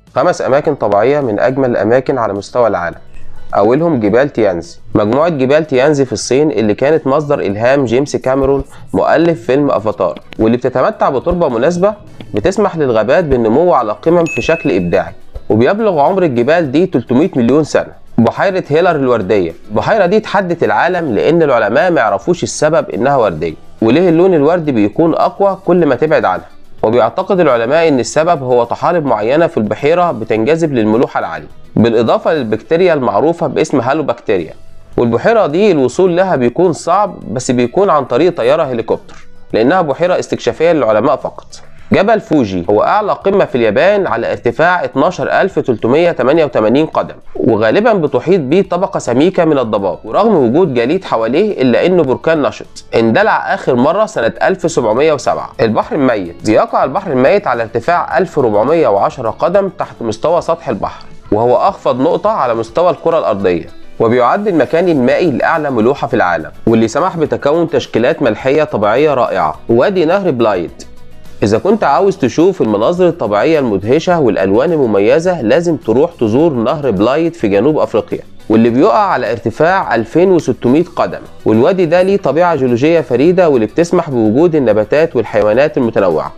خمس أماكن طبيعية من أجمل الأماكن على مستوى العالم أولهم جبال تيانزي مجموعة جبال تيانزي في الصين اللي كانت مصدر إلهام جيمس كاميرون مؤلف فيلم أفاتار واللي بتتمتع بتربة مناسبة بتسمح للغابات بالنمو على قمم في شكل إبداعي وبيبلغ عمر الجبال دي 300 مليون سنة بحيرة هيلر الوردية البحيرة دي تحدت العالم لأن العلماء ما يعرفوش السبب إنها وردية وليه اللون الوردي بيكون أقوى كل ما تبعد عنها وبيعتقد العلماء ان السبب هو طحالب معينه في البحيره بتنجذب للملوحه العاليه بالاضافه للبكتيريا المعروفه باسم هالوبكتيريا والبحيره دي الوصول لها بيكون صعب بس بيكون عن طريق طياره هليكوبتر لانها بحيره استكشافيه للعلماء فقط جبل فوجي هو أعلى قمة في اليابان على ارتفاع 12388 قدم وغالبا بتحيط به طبقة سميكة من الضباب ورغم وجود جليد حواليه إلا إنه بركان نشط اندلع آخر مرة سنة 1707 البحر الميت بيقع البحر الميت على ارتفاع 1410 قدم تحت مستوى سطح البحر وهو أخفض نقطة على مستوى الكرة الأرضية وبيعد المكان المائي الأعلى ملوحة في العالم واللي سمح بتكون تشكيلات ملحية طبيعية رائعة وادي نهر بلايد إذا كنت عاوز تشوف المناظر الطبيعية المدهشة والألوان المميزة لازم تروح تزور نهر بلايد في جنوب أفريقيا واللي بيقع على ارتفاع 2600 قدم والوادي ده ليه طبيعة جيولوجية فريدة واللي بتسمح بوجود النباتات والحيوانات المتنوعة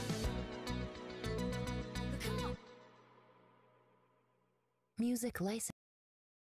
Music license.